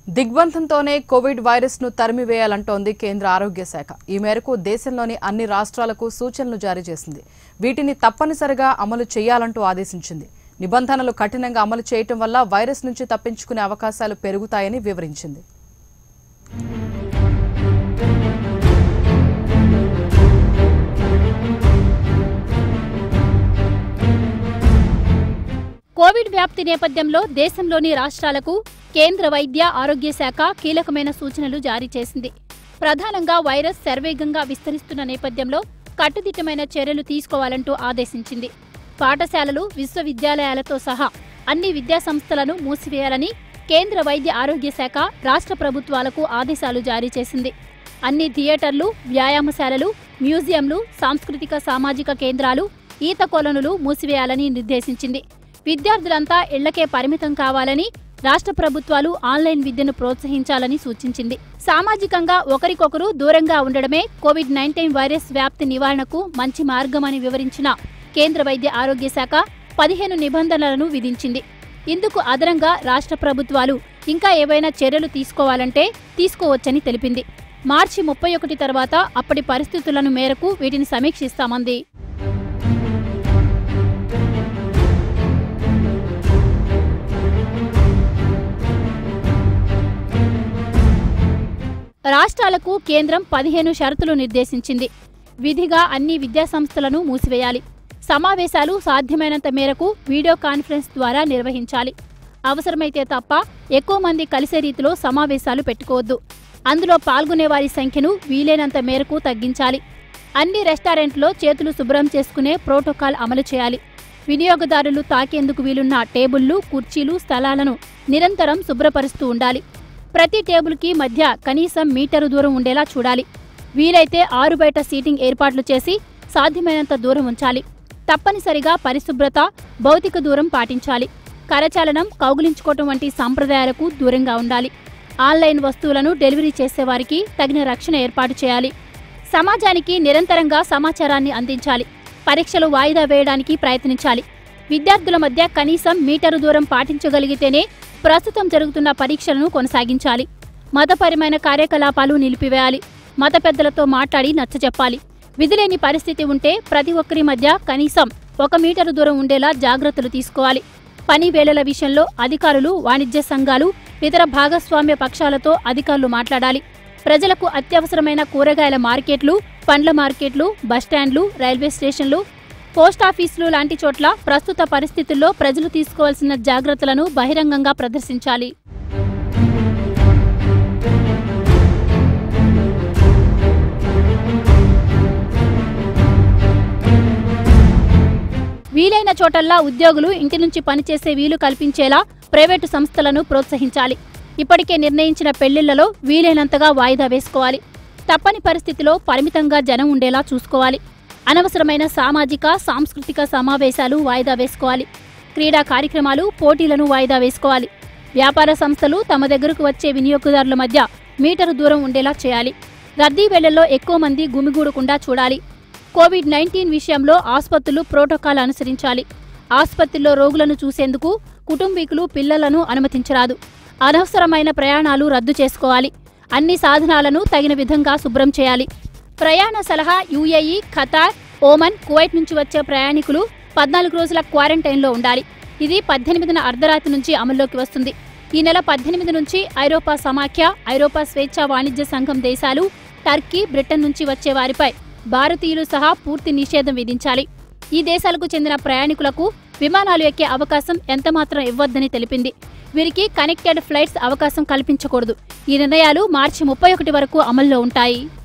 దిగ్బంధంతోనే Covid virus ను తరిమివేయాలంటోంది కేంద్ర ఆరోగ్య శాఖ ఈ మేరకు దేశంలోని అన్ని రాష్ట్రాలకు సూచనలు జారీ చేసింది వీటిని తప్పనిసరిగా అమలు చేయాలంటూ ఆదేశించింది నిబంధనలు కఠినంగా అమలు చేయటం వల్ల వైరస్ నుంచి తప్పించుకునే అవకాశాలు పెరుగుతాయని వివరించింది కోవిడ్ వ్యాప్తి నేపథ్యంలో దేశంలోని రాష్ట్రాలకు కేంద్ర వైద్య ఆరోగ్య శాఖ కీలకమైన సూచనలు జారీ చేసింది ప్రధానంగా వైరస్ శరవేగంగా విస్తరిస్తున్న నేపథ్యంలో కట్టుదిట్టమైన చర్యలు తీసుకోవాలంటూ ఆదేశించింది పాఠశాలలు విశ్వవిద్యాలయాలతో సహా అన్ని విద్యాసంస్థలను మూసివేయాలని కేంద్ర వైద్య ఆరోగ్య శాఖ రాష్ట్ర ప్రభుత్వాలకు ఆదేశాలు జారీ చేసింది అన్ని థియేటర్లు వ్యాయామశాలలు మ్యూజియంలు సాంస్కృతిక సామాజిక కేంద్రాలు ఈత కొలనులు మూసివేయాలని నిర్దేశించింది విద్యార్థులంతా ఇళ్లకే పరిమితం కావాలని రాష్ట్ర ప్రభుత్వాలు ఆన్లైన్ విద్యను ప్రోత్సహించాలని సూచించింది సామాజికంగా ఒకరికొకరు దూరంగా ఉండడమే కోవిడ్ నైన్టీన్ వైరస్ వ్యాప్తి నివారణకు మంచి మార్గమని వివరించిన కేంద్ర వైద్య ఆరోగ్య శాఖ పదిహేను నిబంధనలను విధించింది ఇందుకు అదనంగా రాష్ట్ర ప్రభుత్వాలు ఇంకా ఏవైనా చర్యలు తీసుకోవాలంటే తీసుకోవచ్చని తెలిపింది మార్చి ముప్పై ఒకటి తర్వాత అప్పటి పరిస్థితులను మేరకు వీటిని సమీక్షిస్తామంది రాష్ట్రాలకు కేంద్రం పదిహేను షరతులు నిర్దేశించింది విధిగా అన్ని విద్యాసంస్థలను మూసివేయాలి సమావేశాలు సాధ్యమైనంత మేరకు వీడియో కాన్ఫరెన్స్ ద్వారా నిర్వహించాలి అవసరమైతే తప్ప ఎక్కువ మంది కలిసే రీతిలో సమావేశాలు పెట్టుకోవద్దు అందులో పాల్గొనే వారి సంఖ్యను వీలైనంత మేరకు తగ్గించాలి అన్ని రెస్టారెంట్లో చేతులు శుభ్రం చేసుకునే ప్రోటోకాల్ అమలు చేయాలి వినియోగదారులు తాకేందుకు వీలున్న టేబుళ్లు కుర్చీలు స్థలాలను నిరంతరం శుభ్రపరుస్తూ ఉండాలి ప్రతి టేబుల్కి మధ్య కనీసం మీటరు దూరం ఉండేలా చూడాలి వీలైతే ఆరు బయట సీటింగ్ ఏర్పాట్లు చేసి సాధ్యమైనంత దూరం ఉంచాలి తప్పనిసరిగా పరిశుభ్రత భౌతిక దూరం పాటించాలి కరచాలనం కౌగులించుకోవటం వంటి సాంప్రదాయాలకు దూరంగా ఉండాలి ఆన్లైన్ వస్తువులను డెలివరీ చేసేవారికి తగిన రక్షణ ఏర్పాటు చేయాలి సమాజానికి నిరంతరంగా సమాచారాన్ని అందించాలి పరీక్షలు వాయిదా వేయడానికి ప్రయత్నించాలి విద్యార్థుల మధ్య కనీసం మీటరు దూరం పాటించగలిగితేనే ప్రస్తుతం జరుగుతున్న పరీక్షలను కొనసాగించాలి మతపరమైన కార్యకలాపాలు నిలిపివేయాలి మత పెద్దలతో మాట్లాడి నచ్చజెప్పాలి విధిలేని పరిస్థితి ఉంటే ప్రతి ఒక్కరి మధ్య కనీసం ఒక మీటరు దూరం ఉండేలా జాగ్రత్తలు తీసుకోవాలి పని వేళల విషయంలో అధికారులు వాణిజ్య సంఘాలు ఇతర భాగస్వామ్య పక్షాలతో అధికారులు మాట్లాడాలి ప్రజలకు అత్యవసరమైన కూరగాయల మార్కెట్లు పండ్ల మార్కెట్లు బస్టాండ్లు రైల్వే స్టేషన్లు పోస్టాఫీసులు లాంటి చోట్ల ప్రస్తుత పరిస్థితుల్లో ప్రజలు తీసుకోవాల్సిన జాగ్రత్తలను బహిరంగంగా ప్రదర్శించాలి వీలైన చోటల్లా ఉద్యోగులు ఇంటి నుంచి పనిచేసే వీలు కల్పించేలా ప్రైవేటు సంస్థలను ప్రోత్సహించాలి ఇప్పటికే నిర్ణయించిన పెళ్లిళ్లలో వీలైనంతగా వాయిదా వేసుకోవాలి తప్పని పరిస్థితిలో పరిమితంగా జనం ఉండేలా చూసుకోవాలి అనవసరమైన సామాజిక సాంస్కృతిక సమావేశాలు వాయిదా వేసుకోవాలి క్రీడా కార్యక్రమాలు పోటీలను వాయిదా వేసుకోవాలి వ్యాపార సంస్థలు తమ దగ్గరకు వచ్చే వినియోగదారుల మధ్య మీటరు దూరం ఉండేలా చేయాలి రద్దీ వేళల్లో ఎక్కువ మంది గుమిగూడకుండా చూడాలి కోవిడ్ నైన్టీన్ విషయంలో ఆసుపత్రులు ప్రోటోకాల్ అనుసరించాలి ఆసుపత్రిలో రోగులను చూసేందుకు కుటుంబీకులు పిల్లలను అనుమతించరాదు అనవసరమైన ప్రయాణాలు రద్దు చేసుకోవాలి అన్ని సాధనాలను తగిన విధంగా శుభ్రం చేయాలి ప్రయాణ సలహా యుఏఈ ఖతార్ ఓమన్ కువైట్ నుంచి వచ్చే ప్రయాణికులు పద్నాలుగు రోజుల క్వారంటైన్లో ఉండాలి ఇది పద్దెనిమిదిన అర్ధరాత్రి నుంచి అమల్లోకి వస్తుంది ఈ నెల పద్దెనిమిది నుంచి ఐరోపా సమాఖ్య ఐరోపా స్వేచ్ఛా వాణిజ్య సంఘం దేశాలు టర్కీ బ్రిటన్ నుంచి వచ్చే వారిపై భారతీయులు సహా పూర్తి నిషేధం విధించాలి ఈ దేశాలకు చెందిన ప్రయాణికులకు విమానాలు ఎక్కే అవకాశం ఎంతమాత్రం ఇవ్వొద్దని తెలిపింది వీరికి కనెక్టెడ్ ఫ్లైట్స్ అవకాశం కల్పించకూడదు ఈ నిర్ణయాలు మార్చి ముప్పై ఒకటి వరకు అమల్లో ఉంటాయి